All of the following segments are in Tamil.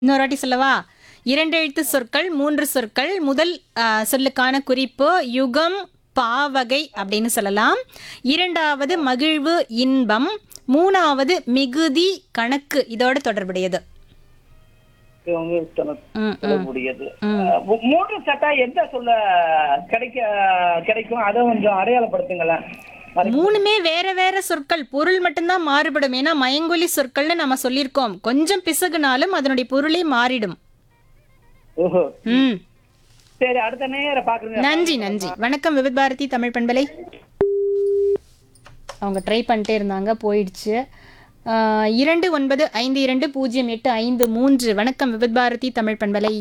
இன்னொரு வாட்டி சொல்லவா இரண்டு எழுத்து சொற்கள் மூன்று சொற்கள் முதல் ஆ, சொல்லுக்கான குறிப்பு யுகம் பாவகை அப்படின்னு சொல்லலாம் இரண்டாவது மகிழ்வு இன்பம் மூணாவது மிகுதி கணக்கு இதோட தொடர்புடையது இவங்க சொல்ல- ம், சொல்லக்கூடியது அஹ், மூ- மூன்று சட்டா எந்த சொல்ல கிடைக்க கிடைக்கும் அதை கொஞ்சம் அடையாளப்படுத்துங்களேன் மறை- மூணுமே வேற வேற சொற்கள் பொருள் மட்டும்தான் மாறுபடும் ஏன்னா மயங்கொலி சொற்கள்னு நம்ம சொல்லியிருக்கோம் கொஞ்சம் பிசகுனாலும் அதனுடைய பொருளே மாறிடும் ஓஹோ ம் சரி அடுத்த நேர பாக்குறேன் நன்றி நன்றி வணக்கம் விவித் பாரதி தமிழ் பண்பலை அவங்க ட்ரை பண்ணிட்டே இருந்தாங்க போயிடுச்சு ஆஹ், இரண்டு ஒன்பது ஐந்து இரண்டு பூஜ்ஜியம் எட்டு ஐந்து மூன்று வணக்கம் விவித் பாரதி தமிழ் பண்பலை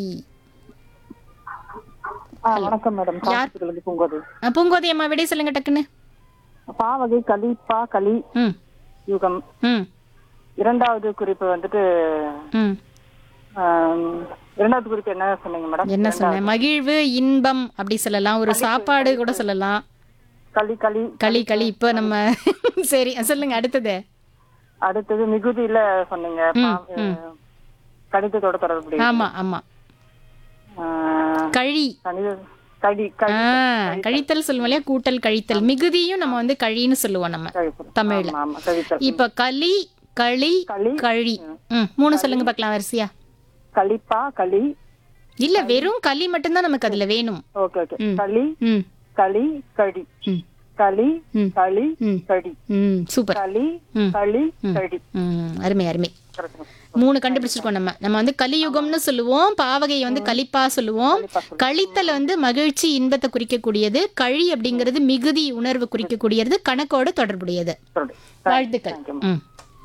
ஆ வணக்கம் மேடம் காஞ்சிபுரத்துலேருந்து பூங்கோதை ஆஹ், பூங்கோதை அம்மா விடை சொல்லுங்க டக்குன்னு பாவகை களி பா களி ம் யுகம் ம் இரண்டாவது குறிப்பு வந்துட்டு ம் ஆம், இரண்டாவது குறிப்பு என்ன சொன்னீங்க மேடம் என்ன சொன்னேன் மகிழ்வு இன்பம் அப்படி சொல்லலாம் ஒரு சாப்பாடு கூட சொல்லலாம் களி களி களி களி இப்போ நம்ம சரி சொல்லுங்க அடுத்தது அடுத்தது மிகுதியில சொன்னீங்க பா- கணிதத்தோட தொடர்புடைய ஆமா ஆமா ஆ, கழி கணித கடி கழி ஆ, கழித்தல் சொல்லுவோம் இல்லையா கூட்டல் கழித்தல் மிகுதியும் நம்ம வந்து கழின்னு சொல்லுவோம் நம்ம கழித்தல். தமிழ்ல ஆமா, ஆமா கழித்தல் இப்ப களி களி களி கழி ம் மூணு சொல்லுங்க பார்க்கலாம் வரிசையா களிப்பா களி இல்ல வெறும் களி மட்டும்தான் நமக்கு அதுல வேணும் ஓகே ஓகே களி ம் களி கடி ம் களி ம். களி ம். கடி ம் சூப்பர் களி ம். களி கடி ம் அருமை அருமை கரெக்ட் மூணு கண்டுபிடிச்சிருக்கோம் நம்ம நம்ம வந்து கலியுகம்னு சொல்லுவோம் பாவகையை வந்து கலிப்பா சொல்லுவோம் கழித்தல் வந்து மகிழ்ச்சி இன்பத்தை குறிக்கக்கூடியது கழி அப்படிங்கிறது மிகுதி உணர்வு குறிக்கக்கூடியது கணக்கோடு தொடர்புடையது வாழ்த்துக்கள் ம்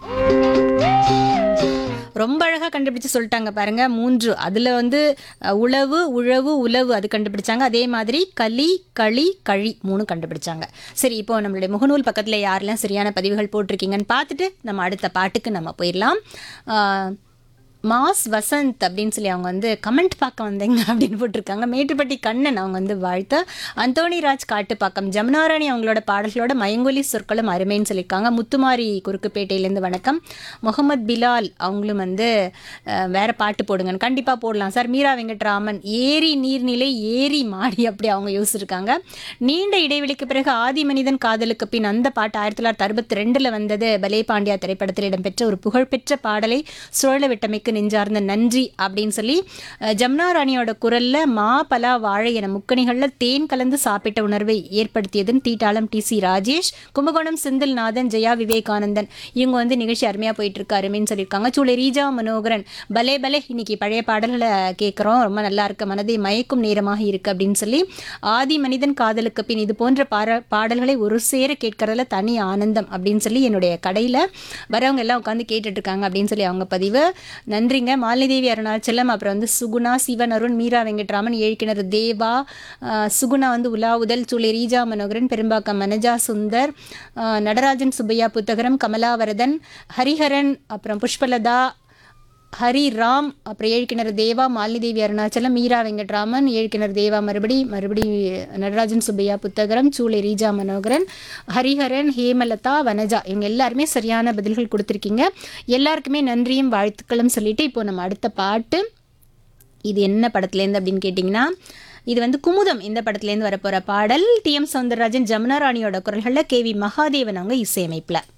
ரொம்ப அழகா கண்டுபிடிச்சு சொல்லிட்டாங்க பாருங்க மூன்று அதுல வந்து அஹ், உழவு உழவு உழவு அது கண்டுபிடிச்சாங்க அதே மாதிரி களி களி கழி மூணு கண்டுபிடிச்சாங்க சரி இப்போ நம்மளுடைய முகநூல் பக்கத்துல யாரெல்லாம் சரியான பதிவுகள் போட்டிருக்கீங்கன்னு பார்த்துட்டு நம்ம அடுத்த பாட்டுக்கு நம்ம போயிடலாம் ஆஹ், மாஸ் வசந்த் அப்படின்னு சொல்லி அவங்க வந்து கமெண்ட் பார்க்க வந்தீங்க அப்படின்னு போட்டிருக்காங்க மேட்டுப்பட்டி கண்ணன் அவங்க வந்து வாழ்த்து அந்தோணி ராஜ் காட்டுப்பாக்கம் ஜமுனாராணி அவங்களோட பாடல்களோட மயங்கொலி சொற்களும் அருமைன்னு சொல்லியிருக்காங்க முத்துமாரி குறுக்குப்பேட்டையிலேருந்து வணக்கம் முகமது பிலால் அவங்களும் வந்து அஹ், வேற பாட்டு போடுங்க கண்டிப்பாக போடலாம் சார் மீரா வெங்கட்ராமன் ஏரி நீர்நிலை ஏரி மாடி அப்படி அவங்க யோசிச்சிருக்காங்க நீண்ட இடைவெளிக்கு பிறகு ஆதி மனிதன் காதலுக்கு பின் அந்த பாட்டு ஆயிரத்தி தொள்ளாயிரத்தி அறுபத்தி ரெண்டில் வந்தது பலே பாண்டியா திரைப்படத்தில் இடம்பெற்ற ஒரு புகழ்பெற்ற பாடலை சுழல விட்டமைக்கு நெஞ்சார்ந்த நன்றி அப்படின்னு சொல்லி அஹ், ஜமுனா ராணியோட குரல்ல மா பலா வாழை என முக்கணிகளில் தேன் கலந்து சாப்பிட்ட உணர்வை ஏற்படுத்தியதுன்னு தீட்டாளம் டி சி ராஜேஷ் கும்பகோணம் செந்தில்நாதன் ஜெயா விவேகானந்தன் இவங்க வந்து நிகழ்ச்சி அருமையாக போயிட்டு இருக்கு அருமைன்னு சொல்லியிருக்காங்க சூளை ரீஜா மனோகரன் பலே பலே இன்னைக்கு பழைய பாடல்களை கேட்குறோம் ரொம்ப நல்லா இருக்கு மனதை மயக்கும் நேரமாக இருக்கு அப்படின்னு சொல்லி ஆதி மனிதன் காதலுக்கு பின் இது போன்ற பார பாடல்களை ஒரு சேர கேட்கறதுல தனி ஆனந்தம் அப்படின்னு சொல்லி என்னுடைய கடையில் வரவங்க எல்லாம் உட்காந்து கேட்டுட்டு இருக்காங்க அப்படின்னு சொல்லி அவங்க பதிவு நன்றிங்க மாலினி அருணாச்சலம் அப்புறம் வந்து சுகுணா சிவன் அருண் மீரா வெங்கட்ராமன் ஏழ்கிணறு தேவா ஆஹ் சுகுணா வந்து உலாவுதல் சூளை ரீஜா மனோகரன் பெரும்பாக்கம் மனஜா சுந்தர் ஆஹ் நடராஜன் சுப்பையா புத்தகரம் கமலாவரதன் ஹரிஹரன் அப்புறம் புஷ்பலதா ஹரி ராம் அப்புறம் ஏழ்கிணறு தேவா மாலினி அருணாச்சலம் மீரா வெங்கட்ராமன் ஏழ்கிணறு தேவா மறுபடி மறுபடி நடராஜன் சுப்பையா புத்தகரம் சூளை ரீஜா மனோகரன் ஹரிஹரன் ஹேமலதா வனஜா இவங்க எல்லாருமே சரியான பதில்கள் கொடுத்துருக்கீங்க எல்லாருக்குமே நன்றியும் வாழ்த்துக்களும் சொல்லிட்டு இப்போ நம்ம அடுத்த பாட்டு இது என்ன படத்துலேருந்து அப்படின்னு கேட்டிங்கன்னா இது வந்து குமுதம் இந்த படத்துலேருந்து வரப்போகிற பாடல் டி எம் சௌந்தரராஜன் ஜமுனா ராணியோட குரல்களில் கே வி மகாதேவன் அவங்க இசையமைப்பில்